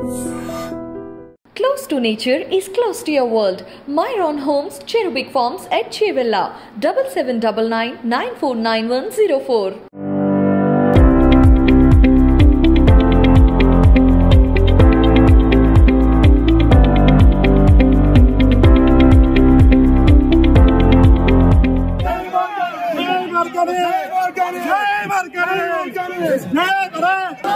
Close to nature is close to your world. Myron Homes, Cherubic Farms at Chevilla, 7799 949104. జై మార్కని జై మార్కని జై భారత్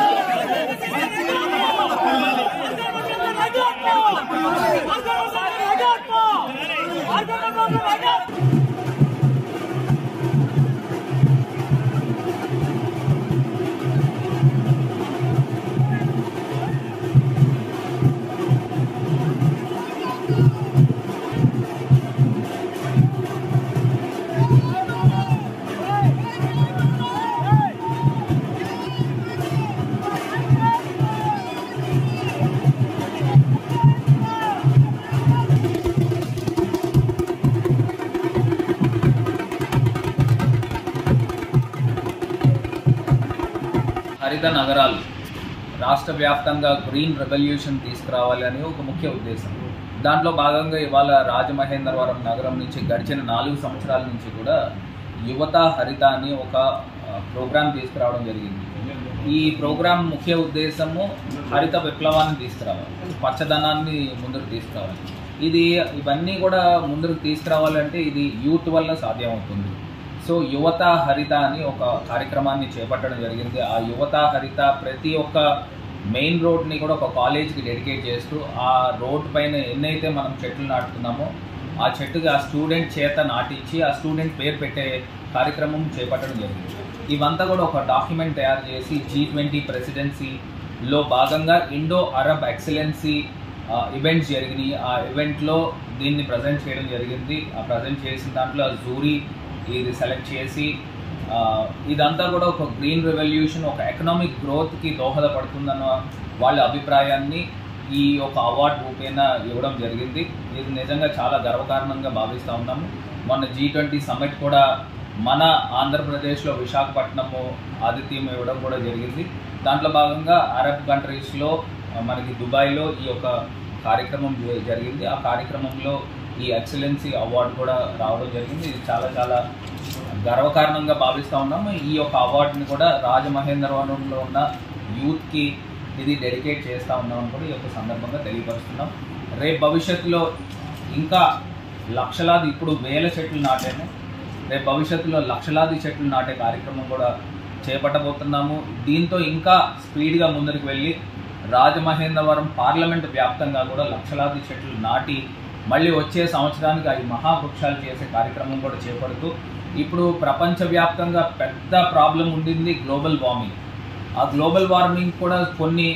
హరిత నగరాలు రాష్ట్ర వ్యాప్తంగా గ్రీన్ రెవల్యూషన్ తీసుకురావాలని ఒక ముఖ్య ఉద్దేశం దాంట్లో భాగంగా ఇవాళ రాజమహేంద్రవరం నగరం నుంచి గడిచిన నాలుగు సంవత్సరాల నుంచి కూడా యువత హరిత అని ఒక ప్రోగ్రాం తీసుకురావడం జరిగింది ఈ ప్రోగ్రాం ముఖ్య ఉద్దేశము హరిత విప్లవాన్ని తీసుకురావాలి పచ్చదనాన్ని ముందుకు తీసుకురావాలి ఇది ఇవన్నీ కూడా ముందుకు తీసుకురావాలంటే ఇది యూత్ వల్ల సాధ్యమవుతుంది సో యువత హరిత అని ఒక కార్యక్రమాన్ని చేపట్టడం జరిగింది ఆ యువత హరిత ప్రతి ఒక్క మెయిన్ రోడ్ని కూడా ఒక కాలేజ్కి డెడికేట్ చేస్తూ ఆ రోడ్ పైన ఎన్నైతే మనం చెట్లు నాటుతున్నామో ఆ చెట్టుకి ఆ స్టూడెంట్ చేత నాటించి ఆ స్టూడెంట్ పేరు పెట్టే కార్యక్రమం చేపట్టడం జరిగింది ఇవంతా కూడా ఒక డాక్యుమెంట్ తయారు చేసి జీ ట్వంటీ ప్రెసిడెన్సీలో భాగంగా ఇండో అరబ్ ఎక్సలెన్సీ ఈవెంట్స్ జరిగినాయి ఆ ఈవెంట్లో దీన్ని ప్రజెంట్ చేయడం జరిగింది ఆ ప్రజెంట్ చేసిన దాంట్లో జూరీ ఇది సెలెక్ట్ చేసి ఆ, ఇదంతా కూడా ఒక గ్రీన్ రెవల్యూషన్ ఒక ఎకనామిక్ గ్రోత్కి దోహదపడుతుందన్న వాళ్ళ అభిప్రాయాన్ని ఈ ఒక అవార్డు రూపేణ ఇవ్వడం జరిగింది ఇది నిజంగా చాలా గర్వకారణంగా భావిస్తూ ఉన్నాము మొన్న జీ ట్వంటీ సమ్మిట్ కూడా మన ఆంధ్రప్రదేశ్లో విశాఖపట్నము ఆతిథ్యం ఇవ్వడం కూడా జరిగింది దాంట్లో భాగంగా అరబ్ కంట్రీస్లో మనకి దుబాయ్లో ఈ యొక్క కార్యక్రమం జ- జరిగింది ఆ కార్యక్రమంలో ఈ ఎక్సలెన్సీ అవార్డు కూడా రావడం జరిగింది ఇది చాలా చాలా గర్వకారణంగా భావిస్తూ ఉన్నాము ఈ యొక్క అవార్డుని కూడా రాజమహేంద్రవరంలో ఉన్న యూత్కి ఇది డెడికేట్ చేస్తూ ఉన్నామని కూడా ఈ యొక్క సందర్భంగా తెలియపరుస్తున్నాం రేపు భవిష్యత్తులో ఇంకా లక్షలాది ఇప్పుడు వేల చెట్లు నాటాము రేపు భవిష్యత్తులో లక్షలాది చెట్లు నాటే కార్యక్రమం కూడా చేపట్టబోతున్నాము దీంతో ఇంకా స్పీడ్గా ముందరికి వెళ్ళి రాజమహేంద్రవరం పార్లమెంట్ వ్యాప్తంగా కూడా లక్షలాది చెట్లు నాటి మళ్ళీ వచ్చే సంవత్సరానికి అవి మహావృక్షాలు చేసే కార్యక్రమం కూడా చేపడుతూ ఇప్పుడు ప్రపంచవ్యాప్తంగా పెద్ద ప్రాబ్లం ఉండింది గ్లోబల్ వార్మింగ్ ఆ గ్లోబల్ వార్మింగ్ కూడా కొన్ని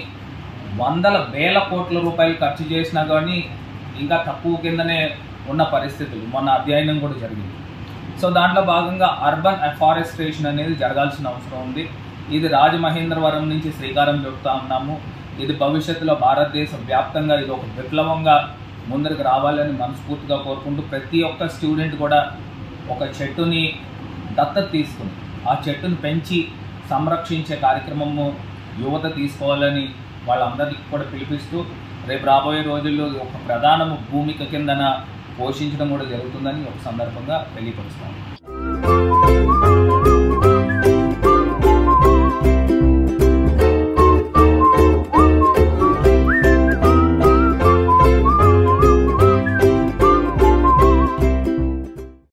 వందల వేల కోట్ల రూపాయలు ఖర్చు చేసినా కానీ ఇంకా తక్కువ కిందనే ఉన్న పరిస్థితులు మొన్న అధ్యయనం కూడా జరిగింది సో దాంట్లో భాగంగా అర్బన్ అఫారెస్ట్రేషన్ అనేది జరగాల్సిన అవసరం ఉంది ఇది రాజమహేంద్రవరం నుంచి శ్రీకారం చుడుతూ ఉన్నాము ఇది భవిష్యత్తులో భారతదేశ వ్యాప్తంగా ఇది ఒక విప్లవంగా ముందరికి రావాలని మనస్ఫూర్తిగా కోరుకుంటూ ప్రతి ఒక్క స్టూడెంట్ కూడా ఒక చెట్టుని దత్తత తీసుకుని ఆ చెట్టుని పెంచి సంరక్షించే కార్యక్రమము యువత తీసుకోవాలని వాళ్ళందరికీ కూడా పిలిపిస్తూ రేపు రాబోయే రోజుల్లో ఒక ప్రధాన భూమిక కిందన పోషించడం కూడా జరుగుతుందని ఒక సందర్భంగా తెలియపరుస్తాను